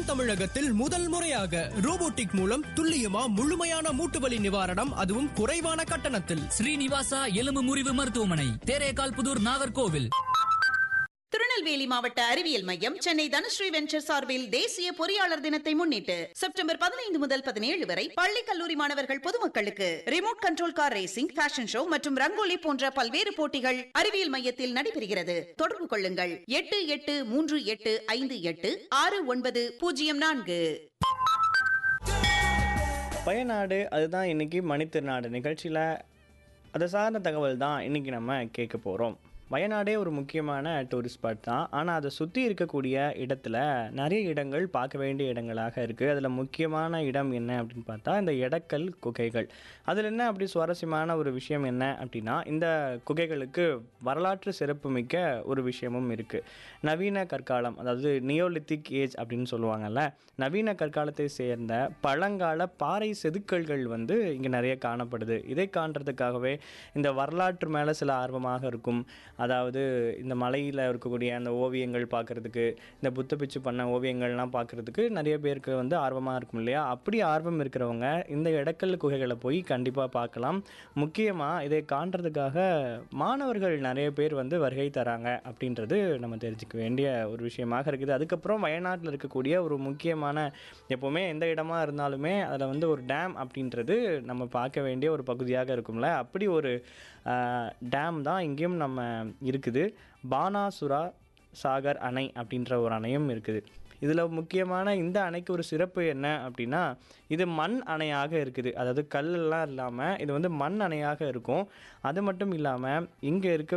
தென் தமிழகத்தில் முதல் முறையாக ரோபோட்டிக் மூலம் துல்லியமா முழுமையான மூட்டு வலி நிவாரணம் அதுவும் குறைவான கட்டணத்தில் ஸ்ரீனிவாசா எலும்பு முறிவு மருத்துவமனை தேரேகால் புதூர் நாகர்கோவில் திருநெல்வேலி மாவட்ட அறிவியல் மையம் சென்னை தனுஸ்ரீ வெஞ்சர் சார்பில் தேசிய பொறியாளர் தினத்தை முன்னிட்டு செப்டம்பர் பதினைந்து முதல் பதினேழு வரை பள்ளி கல்லூரி மாணவர்கள் பொதுமக்களுக்கு remote control car racing fashion show மற்றும் ரங்கோலி போன்ற பல்வேறு போட்டிகள் அறிவியல் மையத்தில் நடைபெறுகிறது தொடர்பு கொள்ளுங்கள் எட்டு எட்டு மூன்று எட்டு ஐந்து எட்டு ஆறு ஒன்பது பூஜ்ஜியம் நான்கு பயநாடு அதுதான் இன்னைக்கு மணித்திருநாடு நிகழ்ச்சியில் அதை சார்ந்த தகவல் தான் இன்னைக்கு நம்ம கேட்க போகிறோம் வயநாடே ஒரு முக்கியமான டூரிஸ்ட் ஸ்பாட் தான் ஆனால் அதை சுற்றி இருக்கக்கூடிய இடத்துல நிறைய இடங்கள் பார்க்க வேண்டிய இடங்களாக இருக்குது அதில் முக்கியமான இடம் என்ன அப்படின்னு பார்த்தா இந்த எடக்கல் குகைகள் அதில் என்ன அப்படி சுவாரஸ்யமான ஒரு விஷயம் என்ன அப்படின்னா இந்த குகைகளுக்கு வரலாற்று சிறப்புமிக்க ஒரு விஷயமும் இருக்குது நவீன கற்காலம் அதாவது நியோலித்திக் ஏஜ் அப்படின்னு சொல்லுவாங்கல்ல நவீன கற்காலத்தை சேர்ந்த பழங்கால பாறை செதுக்கல்கள் வந்து இங்கே நிறைய காணப்படுது இதை காண்றதுக்காகவே இந்த வரலாற்று மேலே சில ஆர்வமாக இருக்கும் அதாவது இந்த மலையில் இருக்கக்கூடிய அந்த ஓவியங்கள் பார்க்குறதுக்கு இந்த புத்த பிச்சு பண்ண ஓவியங்கள்லாம் பார்க்குறதுக்கு நிறைய பேருக்கு வந்து ஆர்வமாக இருக்கும் இல்லையா அப்படி ஆர்வம் இருக்கிறவங்க இந்த எடக்கல் குகைகளை போய் கண்டிப்பாக பார்க்கலாம் முக்கியமாக இதை காண்றதுக்காக மாணவர்கள் நிறைய பேர் வந்து வருகை தராங்க அப்படின்றது நம்ம தெரிஞ்சுக்க வேண்டிய ஒரு விஷயமாக இருக்குது அதுக்கப்புறம் வயநாட்டில் இருக்கக்கூடிய ஒரு முக்கியமான எப்போவுமே எந்த இடமா இருந்தாலுமே அதில் வந்து ஒரு டேம் அப்படின்றது நம்ம பார்க்க வேண்டிய ஒரு பகுதியாக இருக்கும்ல அப்படி ஒரு டேம் தான் இங்கேயும் நம்ம இருக்குது பானாசுரா சாகர் அணை அப்படின்ற ஒரு அணையும் இருக்குது இதில் முக்கியமான இந்த அணைக்கு ஒரு சிறப்பு என்ன அப்படின்னா இது மண் அணையாக இருக்குது அதாவது கல்லெல்லாம் இல்லாமல் இது வந்து மண் அணையாக இருக்கும் அது மட்டும் இல்லாமல் இங்கே இருக்க